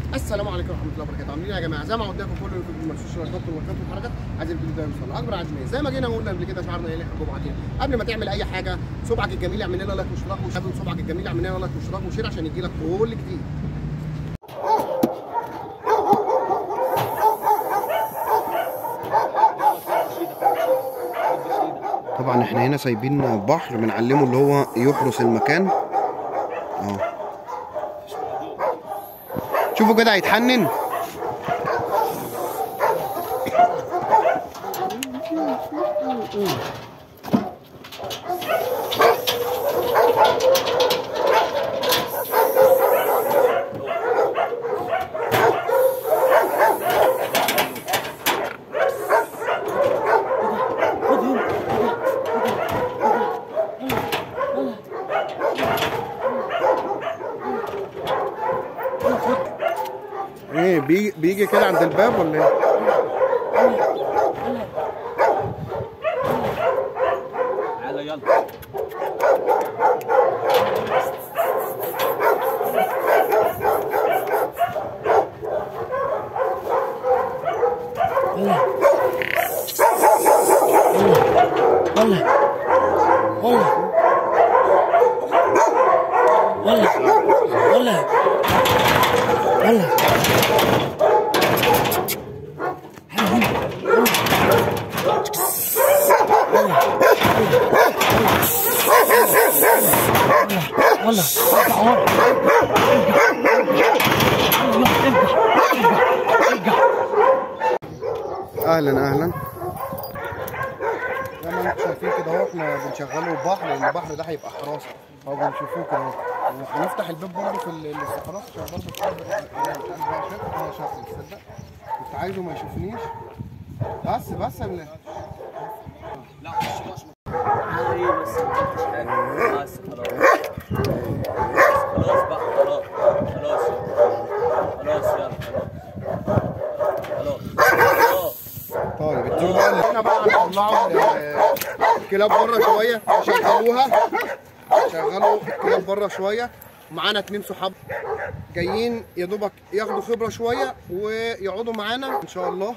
السلام عليكم ورحمه الله وبركاته عاملين إيه يا جماعه زي ما قلت لكم كل يوم في المرسوش والخط والخط والحركات عايزين الفيديو ده يوصل لاكبر عدد من الناس. زي ما جينا قلنا قبل كده شعارنا ايه اللي احنا بعضين قبل ما تعمل اي حاجه صبعك الجميل اعمل لنا لايك واشتراك وشاب صبعك الجميل اعمل لنا لايك واشتراك وشير عشان يجي لك كل جديد طبعا احنا هنا سايبين بحر بنعلمه اللي هو يحرس المكان اه شوفوا كده هيتحنن ايه بيجي بيجي كده عند الباب ولا ايه؟ تعالى يلا اهلا اهلا زي ما انتم شايفين كده اهو احنا بنشغله البحر لان البحر ده هيبقى حراسه اهو بنشوفوه كده اهو وهنفتح الباب برضه في ال- الاستخلاص عشان برضه في حد انا شايف تصدق كنت عايزه ما يشوفنيش بس بس ال- تعالى ايه بس ما قلتش حاجه بس خلاص خلاص بقى خلاص خلاص خلاص يلا خلاص خلاص طيب الطيور بقى اللي هنا بقى هنطلعوا ال- الكلاب بره شويه شغلوها شغلوا الكلاب بره شويه معانا اتنين صحاب جايين يا دوبك ياخدوا خبره شويه ويقعدوا معانا ان شاء الله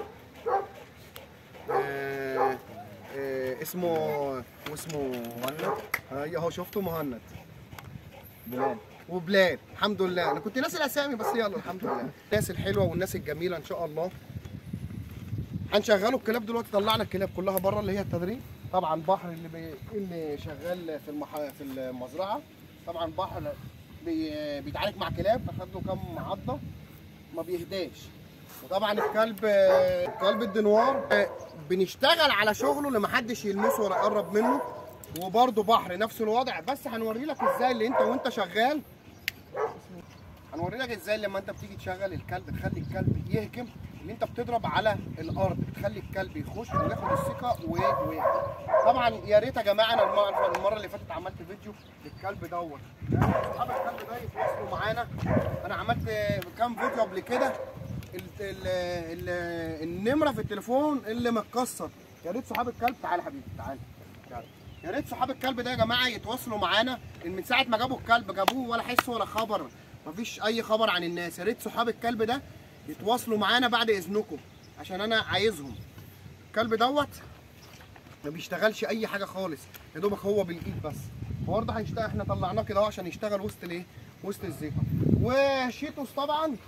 آه آه اسمه واسمه مهند ايوه اهو شفته مهند بلال وبلال الحمد لله انا كنت ناسي الاسامي بس يلا الحمد لله الناس الحلوه والناس الجميله ان شاء الله هنشغلوا الكلاب دلوقتي طلعنا الكلاب كلها بره اللي هي التدريب طبعا بحر اللي بي... اللي شغال في المح... في المزرعه طبعا بحر بي... بيتعارك مع كلاب اخد له كام عضه ما بيهداش وطبعا الكلب الكلب الدنوار بنشتغل على شغله اللي محدش يلمسه ولا يقرب منه وبرده بحر نفس الوضع بس هنوري لك ازاي اللي انت وانت شغال هنوري لك ازاي لما انت بتيجي تشغل الكلب تخلي الكلب يهجم ان انت بتضرب على الارض بتخلي الكلب يخش وياخد الثقه و... و... طبعا يا ريت يا جماعه انا المره, المرة اللي فاتت عملت فيديو للكلب دوت اصحاب الكلب ده يتواصلوا معانا انا عملت كام فيديو قبل كده ال... ال... ال... النمره في التليفون اللي متكسر يا ريت صحاب الكلب تعالى يا حبيبي تعالى تعالى يا ريت صحاب الكلب ده يا جماعه يتواصلوا معانا ان من ساعه ما جابوا الكلب جابوه ولا حس ولا خبر مفيش اي خبر عن الناس يا ريت صحاب الكلب ده يتواصلوا معانا بعد اذنكم عشان انا عايزهم الكلب دوت ما بيشتغلش اي حاجه خالص يا دوبك هو بالايد بس برضه هيشتغل احنا طلعناه كده اهو عشان يشتغل وسط الايه وسط الزيطه وشيتوس طبعا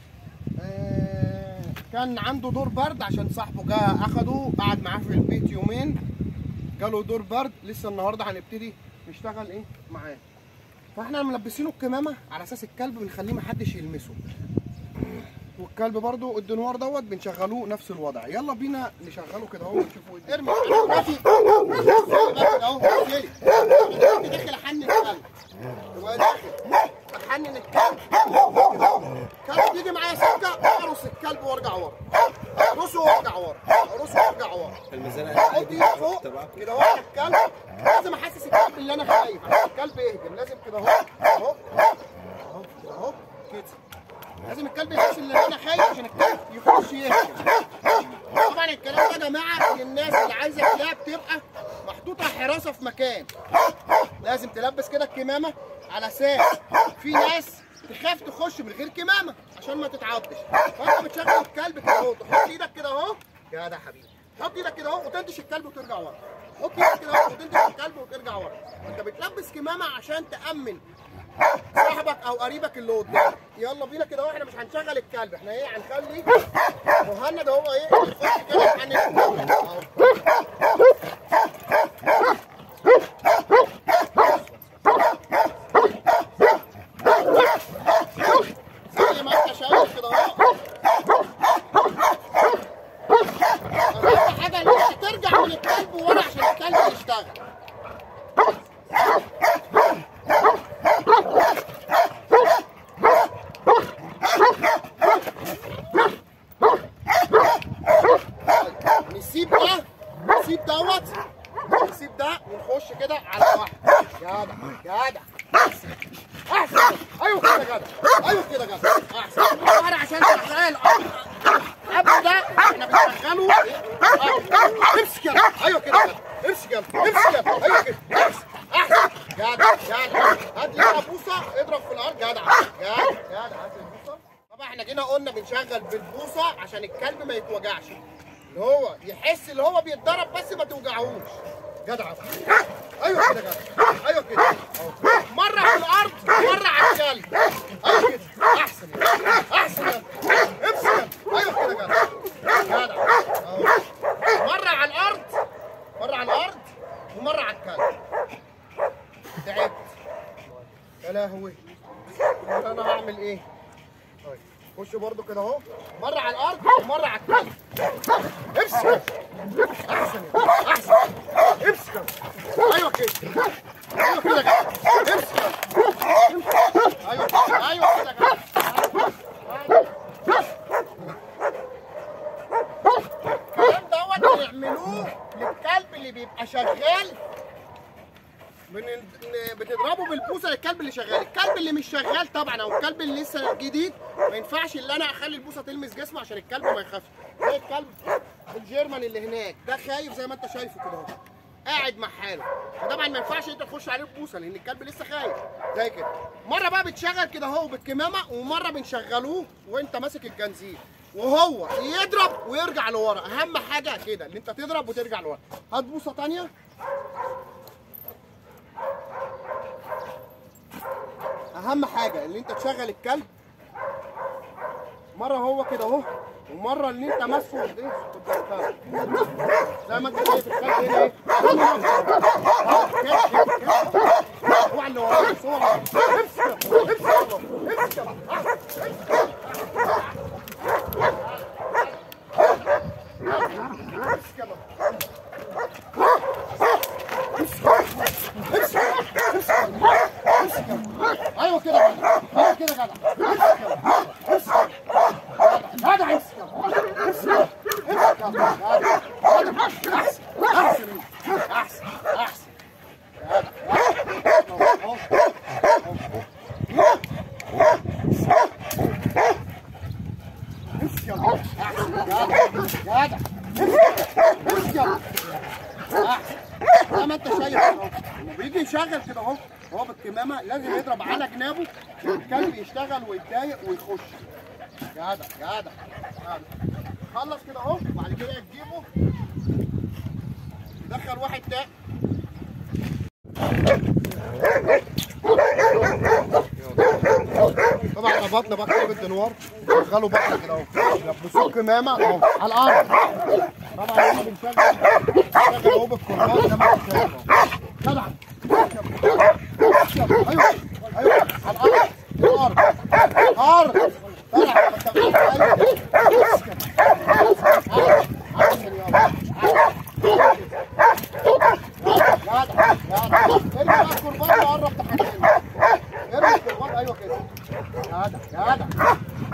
آه، كان عنده دور برد عشان صاحبه جه اخده قعد معاه في البيت يومين جاله دور برد لسه النهارده هنبتدي نشتغل ايه معاه فاحنا ملبسينه الكمامه على اساس الكلب بنخليه محدش يلمسه والكلب برضو الدنوار دوت بنشغلوه نفس الوضع يلا بينا نشغله كده اهو ونشوفه ايه ارمي دلوقتي اهو جاي. داخل احنن الكلب هو داخل احنن الكلب الكلب يجي معايا سكه ارقص الكلب وارجع ورا ارقصه وارجع ورا ارقصه وارجع ورا احط ايدي فوق كده ورا الكلب لازم احسس الكلب اللي انا خايف عشان الكلب يهجم لازم كده اهو اهو اهو كده اهو كده لازم الكلب يحس ان انا خايف عشان الكلب يخش يهجم طبعا الكلام ده يا جماعه للناس اللي عايزه كلاب تبقى محطوطه حراسه في مكان لازم تلبس كده الكمامه على اساس في ناس تخاف تخش من غير كمامه عشان ما تتعضش فانت بتشغل الكلب كده اهو تحط ايدك كده اهو يا ده حبيبي حط ايدك كده اهو وتنتش الكلب وترجع ورا حط ايدك كده اهو وتنتش الكلب وترجع ورا انت بتلبس كمامه عشان تامن صاحبك او قريبك اللي قدامك يلا بينا كده اهو احنا مش هنشغل الكلب احنا ايه هنخلي مهند هو ايه يخش كده يحنن الكلب. اهو زي ما انت شايف كده اهو اهم حاجه ان انت ترجع من الكلب ورا عشان الكلب يشتغل نسيب ده نسيب دوت نسيب ده ونخش كده على واحد جدع جدع احسن احسن ايوه كده جدع ايوه كده جدع احسن ورا عشان شغال قبل ده احنا بنشغله آه. امسك يلا ايوه كده جدع امسك يلا امسك يلا ايوه كده امسك احسن جدع جدع هات لي هنا بوصه اضرب في الارض جدع جدع جدع هات لي البوصه طبعا احنا جينا قلنا بنشغل بالبوصه عشان الكلب ما يتوجعش اللي هو يحس اللي هو بيتضرب بس ما توجعهوش جدع ايوه كده جدع ايوه كده أهو. مره في الارض مره على الكلب ايوه كده احسن احسن امسك ايوه كده جدع جدع أهو. مره على الارض مره على الارض ومره على الكلب تعبت يا لهوي طب انا هعمل ايه طيب خش برضو كده اهو مره على الارض ومره على الكلب امسك احسن احسن امسك ايوه كده ايوه كده كده امسك ايوه كده ايوه كده كده الكلام دوت بيعملوه للكلب اللي بيبقى شغال بن... بتضربه بالبوصه للكلب اللي شغال الكلب اللي مش شغال طبعا او الكلب اللي لسه جديد ما ينفعش ان انا اخلي البوصه تلمس جسمه عشان الكلب ما يخافش زي الكلب الجيرمان اللي هناك ده خايف زي ما انت شايفه كده اهو قاعد مع حاله فطبعا ما ينفعش انت تخش عليه ببوصه لان الكلب لسه خايف زي كده مره بقى بتشغل كده اهو بالكمامه ومره بنشغلوه وانت ماسك الجنزير وهو يضرب ويرجع لورا اهم حاجه كده ان انت تضرب وترجع لورا هات بوصه ثانيه اهم حاجه ان انت تشغل الكلب مره هو كده اهو ومره ان انت ماسكه ايه قدام الكلب زي ما انت شايف الكلب هنا ايه اه كده كده كده هو اللي وراه بس هو اللي وراه. امسك امسك امسك امسك ايوه كده جدع ايوه كده جدع امسك يلا. امسك يلا. جدع امسك يلا. امسك يلا. امسك يلا. جدع. جدع. احسن احسن احسن احسن جدع. أهو. امسك يلا. احسن جدع. جدع. امسك يلا. احسن زي ما انت شايف اهو لما بيجي يشغل كده اهو هو بالكمامه لازم يضرب على جنابه عشان الكلب يشتغل ويتضايق ويخش جدع جدع جدع خلص كده اهو وبعد كده تجيبه تدخل واحد تاني طبعا ربطنا بقى كلب الدنوار شغلوا بقى كده اهو لبسوه كمامه اهو على الارض طبعا احنا بنشغل بنشغل اهو بالكرباج زي ما انت شايف اهو جدع ايوه ايوه على الارض الارض ارض طلع ما تبقاش ارمي الكرباج وقرب تحدينا ارمي الكرباج ايوه كده جدع جدع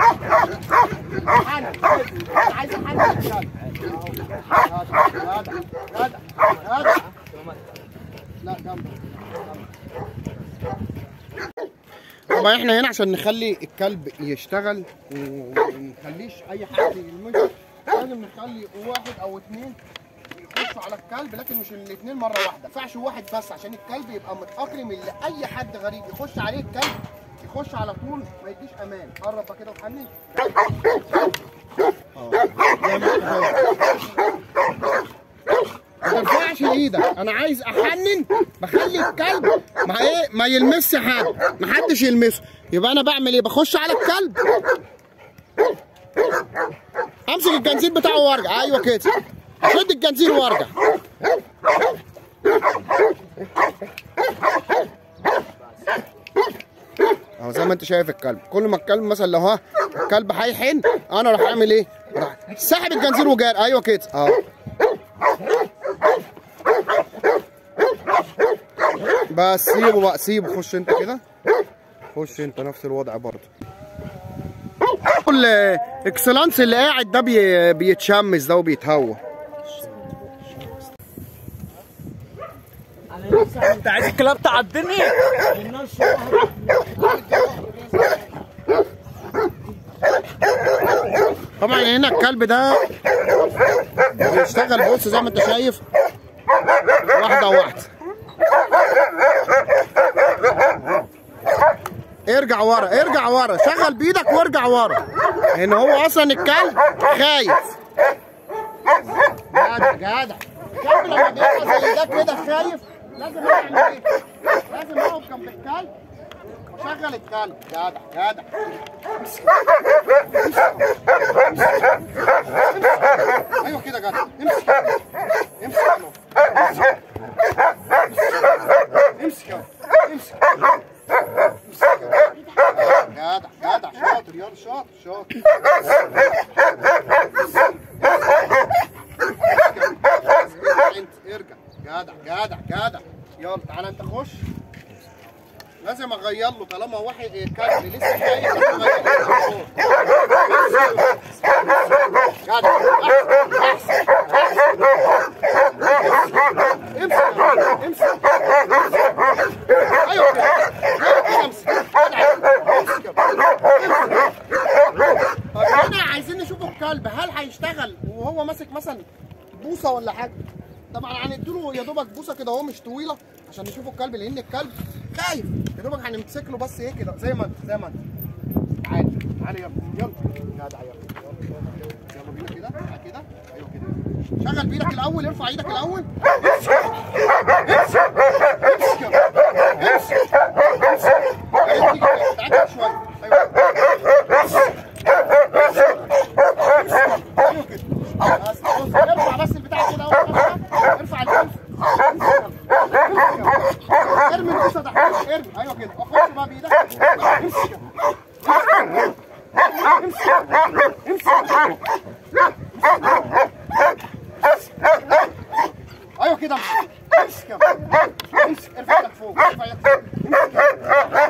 حنن عايز حنن جدع جدع جدع جدع لا جنبك طبعا احنا هنا عشان نخلي الكلب يشتغل ومنخليش اي حد يلمسه لازم نخلي واحد او اتنين يخشوا على الكلب لكن مش الاثنين مره واحده ما ينفعش واحد بس عشان الكلب يبقى متاقلم اللي اي حد غريب يخش عليه الكلب يخش على طول ما يديش امان قرب بقى كده وحنن اه زي ما انت شايف. ما ترفعش ايدك انا عايز احنن بخلي الكلب ما ايه ما يلمسش حد ما حدش يلمسه يبقى انا بعمل ايه بخش على الكلب امسك الجنزير بتاعه وارجع ايوه كده شد الجنزير وارجع اهو زي ما انت شايف الكلب كل ما الكلب مثلا لو ها الكلب هيحن انا راح اعمل ايه راح ساحب الجنزير وجاري ايوه كده اهو بس سيبه بقى سيبه خش انت كده خش انت نفس الوضع برضه الاكسلانس اللي قاعد ده بي... بيتشمس ده وبيتهوى انت عايز الكلاب تعدني طبعا هنا الكلب ده بيشتغل بص زي ما انت شايف واحدة واحدة ارجع ورا ارجع ورا شغل بايدك وارجع ورا ان هو اصلا الكلب خايف جدع جدع الكلب لما بيبقى زي ده كده خايف لازم اعمل ايه؟ لازم اقف جنب الكلب وشغل الكلب جدع جدع ايوه كده جدع امسك امسك امسك امسك امسك امسك جدع جدع شاطر يلا شاطر شاطر ارجع انت ارجع جدع جدع جدع يلا تعالى انت خش لازم اغير له طالما واحد كلب لسه جاي لازم اغير له جدع احسن امسك امسك ايوه كده كده امسك جدع. امسك. طب هنا عايزين نشوف الكلب هل هيشتغل وهو ماسك مثلا بوصه ولا حاجه طبعا هنديله يا دوبك بوصه كده اهو مش طويله عشان نشوف الكلب لان الكلب خايف يا دوبك هنمسك له بس ايه كده زي ما انت زي ما انت تعالى تعالى يلا يلا جدع يلا يلا يلا بينا كده تعالى كده ايوه كده شغل بايدك الاول ارفع ايدك الاول امسك امسك امسك امسك امسك تعالى كده شويه ايوه ايوه كده بس بص ارفع بس البتاع كده اهو ارفع الجنب ارمي القصه تحت ارمي ايوه كده اخش بقى بايدك امسك امسك امسك ايوه كده امسك امسك ارفع ايدك فوق ارفع ايدك فوق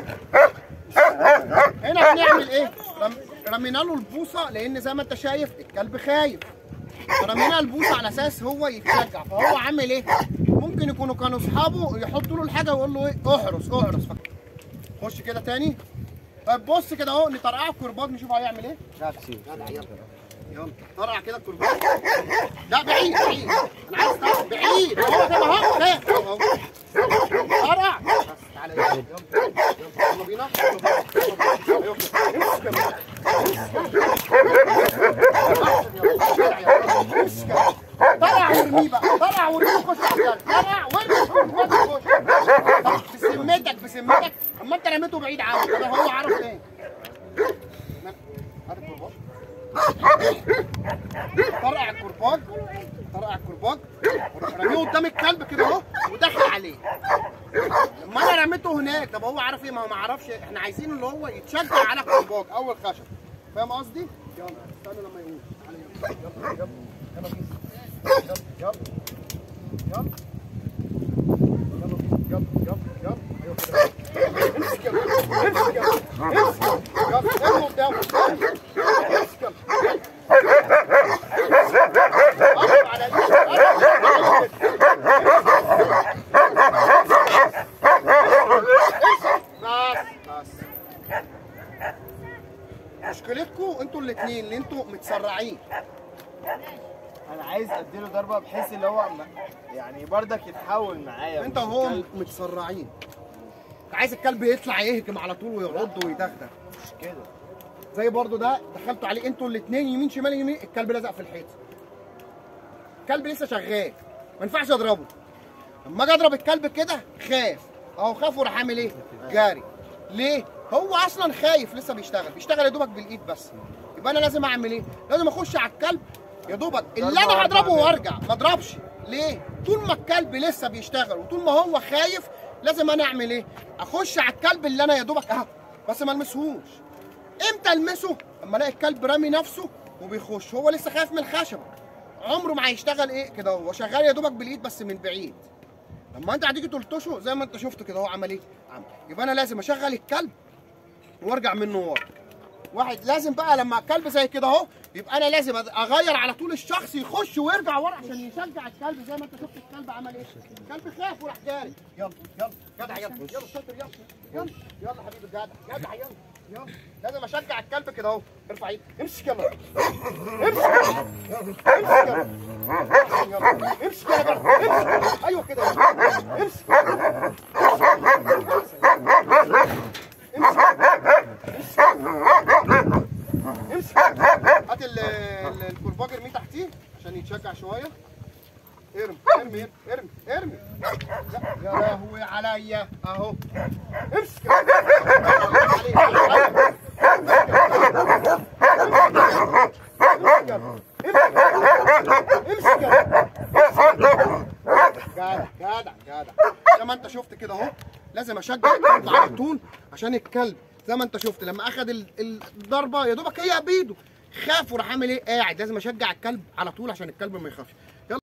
هنا هنعمل ايه؟ رم... رمينا له البوصه لان زي ما انت شايف الكلب خايف رمينا البوصه على اساس هو يتشجع فهو عامل ايه؟ ممكن يكونوا كانوا اصحابه يحطوا له الحاجه ويقول له ايه؟ احرس احرس فك- خش كده تاني طيب بص كده اهو نطرقعه الكرباج نشوف هيعمل ايه؟ جدع جدع يلا يلا طرقع كده الكرباج لا بعيد بعيد انا عايز طرقع بعيد اهو كده اهو خاف اهو اهو طرقع بس تعالى يلا يلا يلا بينا يلا بينا. ايوه كده. امسك يا امسك طلع وارميه بقى طلع وارميه خش على الجرح طلع وارمي خش بسمتك بسمتك اما انت رميته بعيد عنه كده هو عارف ايه هات الكرباج طرقع الكرباج طرقع الكرباج وروح رميه قدام الكلب كده اهو ودخل عليه لما انا رميته هناك طب هو عارف ايه ما هو ما عرفش احنا عايزين اللي هو يتشجع على الكرباج اول خشب فاهم قصدي؟ يلا استنى لما يقول تعالى يلا يلا يلا يلا بينا يلا يلا يلا يلا يلا يلا يلا ايوه كده امسك يلا امسك يلا امسك يلا ارمي قدام امسك يلا قرب على ايدك بس بس مشكلتكم انتوا الاثنين اللي انتوا متسرعين انا عايز اديله ضربه بحيث اللي هو ما- يعني برضك يتحول معايا انت مش وهو الكلب. متسرعين عايز الكلب يطلع يهجم على طول ويعض ويدغدغ مش كده زي برضو ده دخلتوا عليه انتوا الاثنين يمين شمال يمين الكلب لزق في الحيط الكلب لسه شغال ما ينفعش اضربه لما اجي اضرب الكلب كده خاف اهو خاف وراح عامل ايه جاري ليه هو اصلا خايف لسه بيشتغل بيشتغل يا دوبك بالايد بس يبقى انا لازم اعمل ايه لازم اخش على الكلب يا دوبك اللي ضربة انا هضربه واحدة وارجع ما اضربش ليه طول ما الكلب لسه بيشتغل وطول ما هو خايف لازم انا اعمل ايه اخش على الكلب اللي انا يا دوبك اهو بس ما المسهوش امتى المسه اما الاقي الكلب رامي نفسه وبيخش هو لسه خايف من الخشبه عمره ما هيشتغل ايه كده هو شغال يا دوبك بالايد بس من بعيد لما انت هتيجي تلطشه زي ما انت شفت كده هو عمل ايه عمل يبقى انا لازم اشغل الكلب وارجع منه ورا واحد لازم بقى لما الكلب زي كده اهو يبقى انا لازم اغير على طول الشخص يخش ويرجع ورا عشان يشجع الكلب زي ما انت شفت الكلب عمل ايه الكلب خاف وراح جاري يلا يلا جدع يلا يلا شاطر يلا يلا يلا حبيبي جدع جدع يلا يلا لازم اشجع الكلب كده اهو ارفع ايدك امسك يلا امسك يلا امسك يلا يلا. امسك يلا جدع. امسك ايوه كده يلا. امسك امسك هات ال- ال- الكرباج ارميه تحتيه عشان يتشجع شويه ارمي ارمي ارمي ارمي لا، يا لهوي عليا اهو امسك امسك جدع جدع جدع زي ما انت شفت كده اهو لازم اشجع الكلب على طول عشان الكلب زي ما انت شفت لما اخذ ال- الضربه يا دوبك هي بايده خاف وراح عامل ايه قاعد لازم اشجع الكلب على طول عشان الكلب ما يخافش يلا